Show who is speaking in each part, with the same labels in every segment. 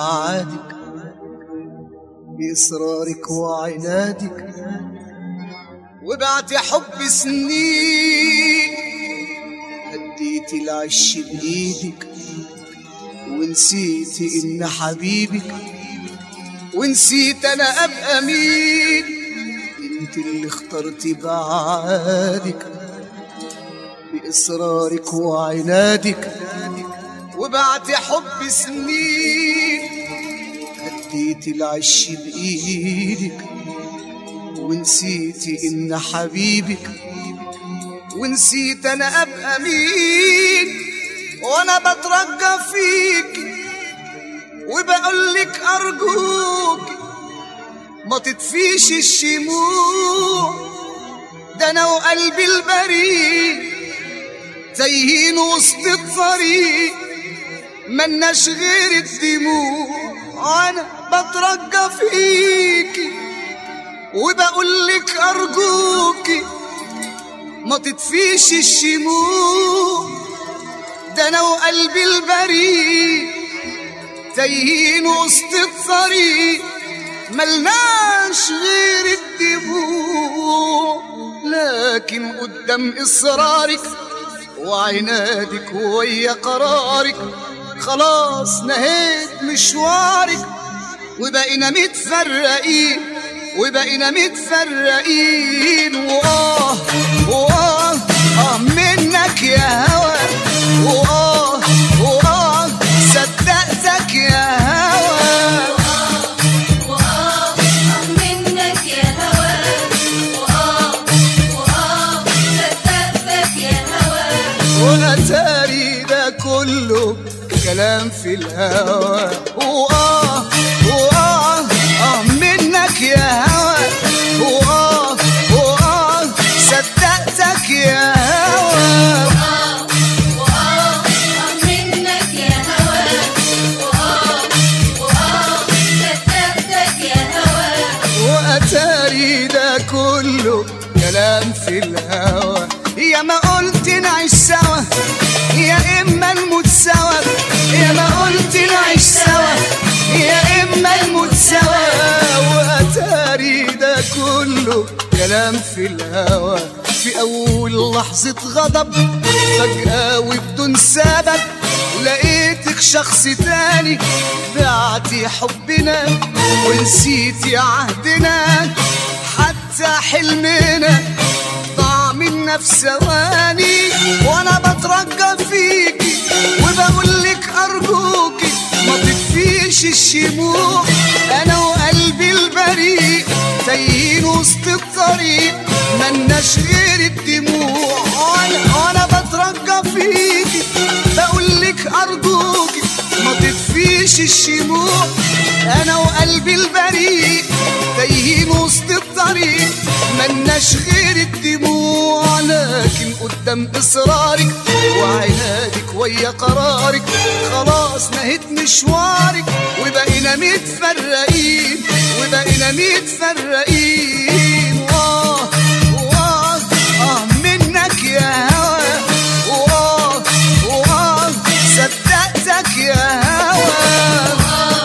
Speaker 1: بعادك بإصرارك وعنادك وبعد حب سنين هديت العش بإيدك ونسيت إن حبيبك ونسيت أنا أبقى مين انت اللي اخترت بعادك بإصرارك وعنادك وبعد حب سنين هديت العش بإيدك ونسيت إن حبيبك ونسيت أنا أبقى مين وأنا بترجى فيك وبقولك أرجوك ما تطفيش الشموع ده أنا وقلبي البريء تايهين وسط الطريق ملناش غير الدموع انا بترجى فيكي وبقولك ارجوكي ما تطفيش الشموع ده انا وقلبي البريء تايهين وسط الطريق ملناش غير الدموع لكن قدام اصرارك وعنادك ويا قرارك خلاص نهيت مشوارك وبقينا متفرقين وبقينا متفرقين وآه وآه آه منك يا هوى وآه وآه صدقتك يا هوى
Speaker 2: منك يا هوى وآه وآه صدقتك يا هوى
Speaker 1: واتاري ده كله كلام في الهوى وآه وآه آه منك يا هوى وآه وآه صدقتك يا هوى
Speaker 2: وآه منك يا هوى وآه وآه صدقتك يا هوى
Speaker 1: واتاري ده كله كلام في الهوى يا ما قلت نعيش سوا يا اما نموت سوا يا ما قلت نعيش سوا يا اما نموت سوا واتاري ده كله كلام في الهوى في اول لحظة غضب فجأة وبدون سبب لقيتك شخص تاني بعتي حبنا ونسيتي عهدنا حتى حلمنا ضاع منا في ثواني وانا بترجى فيكي وبقولك ارجوكي ما تطفيش الشموع انا وقلبي البريء تايهين وسط الطريق ملناش غير الدموع وانا وانا بترجى فيكي بقولك ارجوكي ما تطفيش الشموع انا وقلبي البريء تايهين وسط الطريق ملناش غير الدموع لكن قدام اصرارك وعنادك ويا قرارك خلاص نهيت مشوارك وبقينا متفرقين وبقينا متفرقين واه واه اه منك يا هوى واه واه صدقتك يا هوى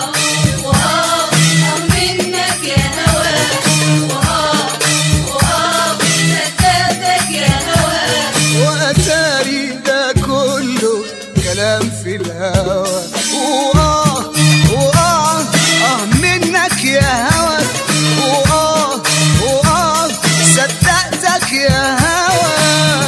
Speaker 2: وآه منك يا هوى وآه وآه صدقتك يا هوى
Speaker 1: واتاري ده كله كلام في الهوى وآه وآه آه منك يا هوى وآه وآه صدقتك يا هوى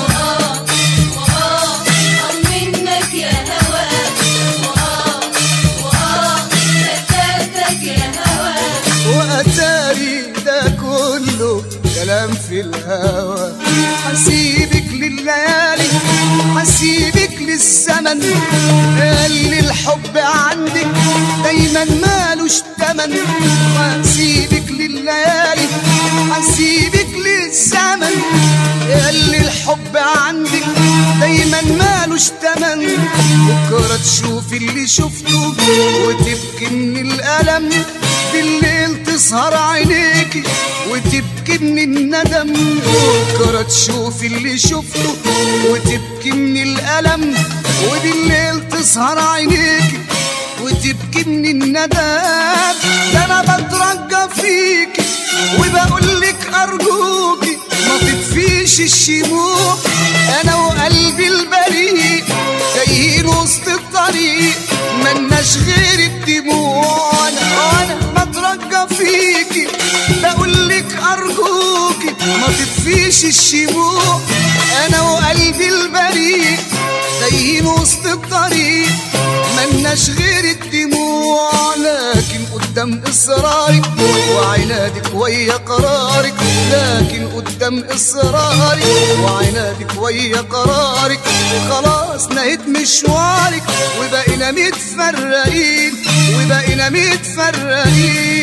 Speaker 2: وآه منك يا هوى وآه وآه صدقتك يا هوى
Speaker 1: واتاري ده كله كلام في الهوى حسيبك لليالي حسيبك للزمن اللي الحب عندك دايما مالوش تمن حسيبك لليالي حسيبك للزمن اللي الحب عندك دايما مالوش تمن بكرة تشوف اللي شفته وتبكي من الألم بالليل تسهر عينيكي وتبكي من الندم بكرة تشوف اللي شفته وتبكي من الألم وبالليل تسهر عينيكي وتبكي وتبكي من الندم ده انا بترجى فيكي وبقول لك ارجوكي ما تطفيش الشموع انا وقلبي البريء تايهين وسط الطريق ملناش غير الدموع انا انا بترجى فيكي بقول لك ارجوكي ما تطفيش الشموع انا وقلبي البريء تايهين وسط الطريق ملناش غير الدموع لكن قدام اصرارك وعنادك ويا قرارك لكن قدام اصرارك وعنادك ويا قرارك خلاص نهيت مشوارك وبقينا متفرقين وبقينا متفرقين